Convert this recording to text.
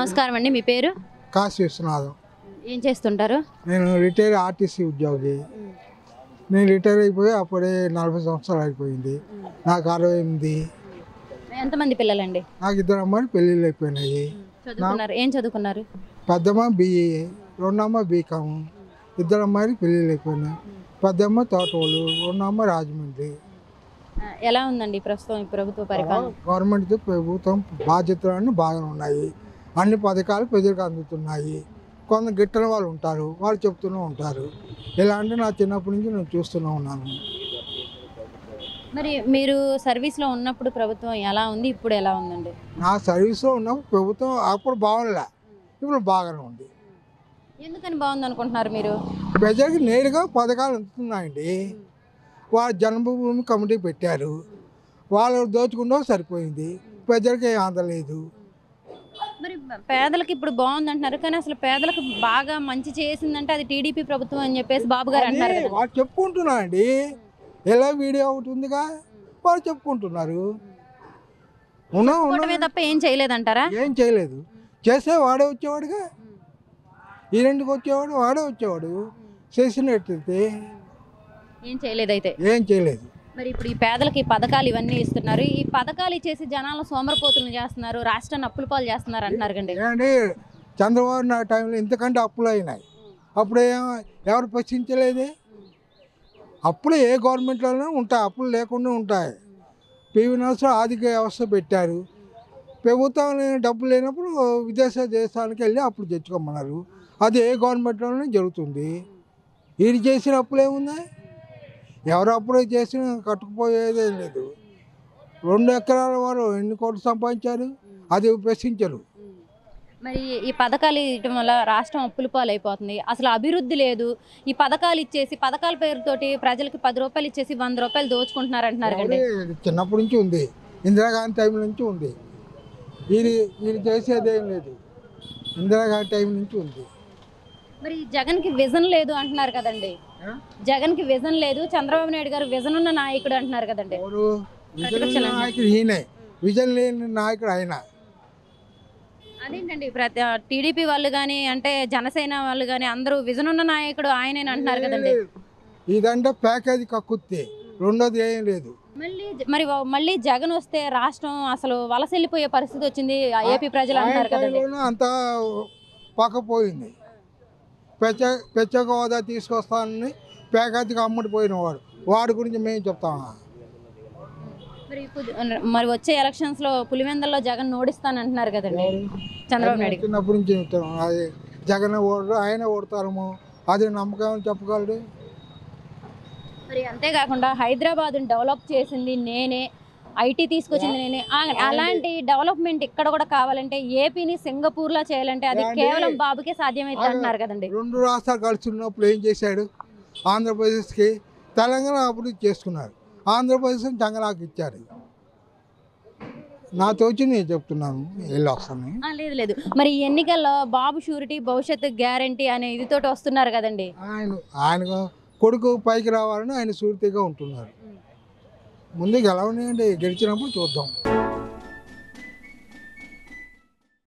నమస్కారం అండి మీ పేరు కాశీ విశ్వనాథం ఏం చేస్తుంటారు నేను రిటైర్ ఆర్టీసీ ఉద్యోగి నేను రిటైర్ అయిపోయి అప్పుడే నలభై సంవత్సరాలు అయిపోయింది నాకు అరవై ఎనిమిది ఎంతమంది పిల్లలండి నాకు ఇద్దరు అమ్మాయిలు పెళ్ళిళ్ళు అయిపోయినాయి చదువుకున్నారు ఏం చదువుకున్నారు పెద్దమ్మ బిఏ రెండమ్మ బీకాము ఇద్దరు అమ్మాయిలు పెళ్ళిళ్ళు అయిపోయినాయి పెద్దమ్మ తోటోళ్ళు రెండమ్మ రాజమండ్రి ఆ, ఎలా ఉందండి ప్రస్తుతం ఈ ప్రభుత్వ పరిపాలన గవర్నమెంట్ ప్రభుత్వం బాధ్యతలన్నీ బాగానే ఉన్నాయి అన్ని పథకాలు ప్రజలకు అందుతున్నాయి కొంత గిట్టని వాళ్ళు ఉంటారు వాళ్ళు చెప్తూనే ఉంటారు ఇలా అంటే నా చిన్నప్పటి నుంచి నేను చూస్తూనే ఉన్నాను మరి మీరు సర్వీస్లో ఉన్నప్పుడు ప్రభుత్వం ఎలా ఉంది ఇప్పుడు ఎలా ఉందండి నా సర్వీస్లో ఉన్నప్పుడు ప్రభుత్వం అప్పుడు బాగుండలే ఇప్పుడు బాగానే ఉంది ఎందుకని బాగుంది అనుకుంటున్నారు మీరు ప్రజలకు నేరుగా పథకాలు అందుతున్నాయండి వాళ్ళు జన్మభూమి కమిటీ పెట్టారు వాళ్ళు దోచుకుంటూ సరిపోయింది ప్రజలకు ఏం అందలేదు మరి పేదలకు ఇప్పుడు బాగుంది అంటున్నారు కానీ అసలు పేదలకు బాగా మంచి చేసిందంటే అది టీడీపీ ప్రభుత్వం అని చెప్పేసి బాబు గారు అంటున్నారు అది కదా వాళ్ళు చెప్పుకుంటున్నారండి ఎలా వీడియో ఒకటి ఉందిగా వాళ్ళు చెప్పుకుంటున్నారు ఉన్నా ఉన్నా కూటమే తప్ప ఏం చేయలేదంటారా ఏం చేయలేదు చేస్తే వాడే వచ్చేవాడుగా ఈ రెండుకి వచ్చేవాడు వాడే వచ్చేవాడు చేసినట్టయితే ఏం చేయలేదు అయితే ఏం చేయలేదు మరి ఇప్పుడు ఈ పేదలకు ఈ పథకాలు ఇవన్నీ ఇస్తున్నారు ఈ పథకాలు ఇచ్చేసి జనాలను సోమరపోతులను చేస్తున్నారు రాష్ట్రాన్ని అప్పుల పాలు చేస్తున్నారు అంటున్నారు కండి ఏమండి చంద్రబాబు నాయుడు టైంలో ఇంతకంటే అప్పులు అయినాయి అప్పుడు ఏం ఎవరు ప్రశ్నించలేదే అప్పులు ఏ గవర్నమెంట్లోనే ఉంటాయి అప్పులు లేకుండా ఉంటాయి పివి నరసింహ ఆర్థిక వ్యవస్థ పెట్టారు ప్రభుత్వం డబ్బు లేనప్పుడు విదేశ దేశానికి వెళ్ళి అప్పులు తెచ్చుకోమన్నారు అది ఏ గవర్నమెంట్లోనే జరుగుతుంది వీరు చేసిన అప్పులు ఏమున్నాయి ఎవరు అప్పుడే చేసిన కట్టుకుపోయేదేం లేదు రెండు ఎకరాల వారు ఎన్ని కోట్లు సంపాదించారు అది ప్రశ్నించరు మరి ఈ పథకాలు ఇవ్వడం వల్ల రాష్ట్రం అప్పుల పాలు అయిపోతుంది అసలు అభివృద్ధి లేదు ఈ పథకాలు ఇచ్చేసి పథకాల పేరుతోటి ప్రజలకు పది రూపాయలు ఇచ్చేసి వంద రూపాయలు దోచుకుంటున్నారు అంటున్నారు కండి ఇది చిన్నప్పటి నుంచి ఉంది ఇందిరాగాంధీ టైం నుంచి ఉంది ఇది ఇది చేసేది ఏం లేదు ఇందిరాగాంధీ టైం నుంచి ఉంది మరి జగన్ కి విజన్ లేదు అంటున్నారు కదండి ఆ? జగన్ కి విజన్ లేదు చంద్రబాబు నాయుడు గారు విజన్ ఉన్న నాయకుడు అంటున్నారు కదండి ఎవరు విజన్ ప్రతిపక్షాలు లేని నాయకుడు ఈయనే విజన్ లేని నాయకుడు ఆయన అదేంటండి ప్రతి టీడీపీ వాళ్ళు కానీ అంటే జనసేన వాళ్ళు కానీ అందరూ విజన్ ఉన్న నాయకుడు ఆయనే అంటున్నారు కదండి ఇదంటే ప్యాకేజీ కక్కుత్తే రెండోది ఏం లేదు మళ్ళీ జ- మరి వా- మళ్ళీ జగన్ వస్తే రాష్ట్రం అసలు వలస వెళ్ళిపోయే పరిస్థితి వచ్చింది ఆ ఏపీ ప్రజలు ఆయన అంటున్నారు కదండి టైంలోనే అంతా పక్కపోయింది ప్రత్యేక ప్రత్యేక హోదా తీసుకొస్తానని ప్యాకేజీకి అమ్ముడిపోయిన వాడు వాడి గురించి మేము చెప్తామా మరి ఇప్పుడు మరి వచ్చే ఎలక్షన్స్ లో పులివెందల్లో జగన్ ఓడిస్తాను అంటున్నారు కదండి చంద్రబాబు నాయుడు గారు. చిన్నప్పటి నుంచి చెప్తాను అది జగన్ ఓడరు ఆయన ఓడతారేమో అది నమ్మకం అని చెప్పగలడు మరి అంతేకాకుండా హైదరాబాద్ డెవలప్ చేసింది నేనే ఐటీ తీసుకొచ్చింది నేనే ఆ- అలాంటి డెవలప్మెంట్ ఇక్కడ కూడా కావాలంటే ఏపీని సింగపూర్ లో చేయాలంటే అది ఏమండి? కేవలం బాబుకే సాధ్యమైతే అంటున్నారు కదండి రెండు రాష్ట్రాలు కలిసి ఉన్నప్పుడు ఏం చేశాడు ఆంధ్రప్రదేశ్కి తెలంగాణ అభివృద్ధి చేసుకున్నారు ఆంధ్రప్రదేశ్ని తెలంగాణకి ఇచ్చారు నా తోచి నేను చెప్తున్నాను వెళ్ళి వస్తాను ఆ, లేదు లేదు మరి ఈ ఎన్నికల్లో బాబు షూరిటీ భవిష్యత్తు గ్యారంటీ అనే ఇదితోటి వస్తున్నారు కదండి ఆయన ఆయన కొడుకు పైకి రావాలని ఆయన సూర్తిగా ఉంటున్నారు ముందు గెలవనియండి గెలిచినప్పుడు చూద్దాం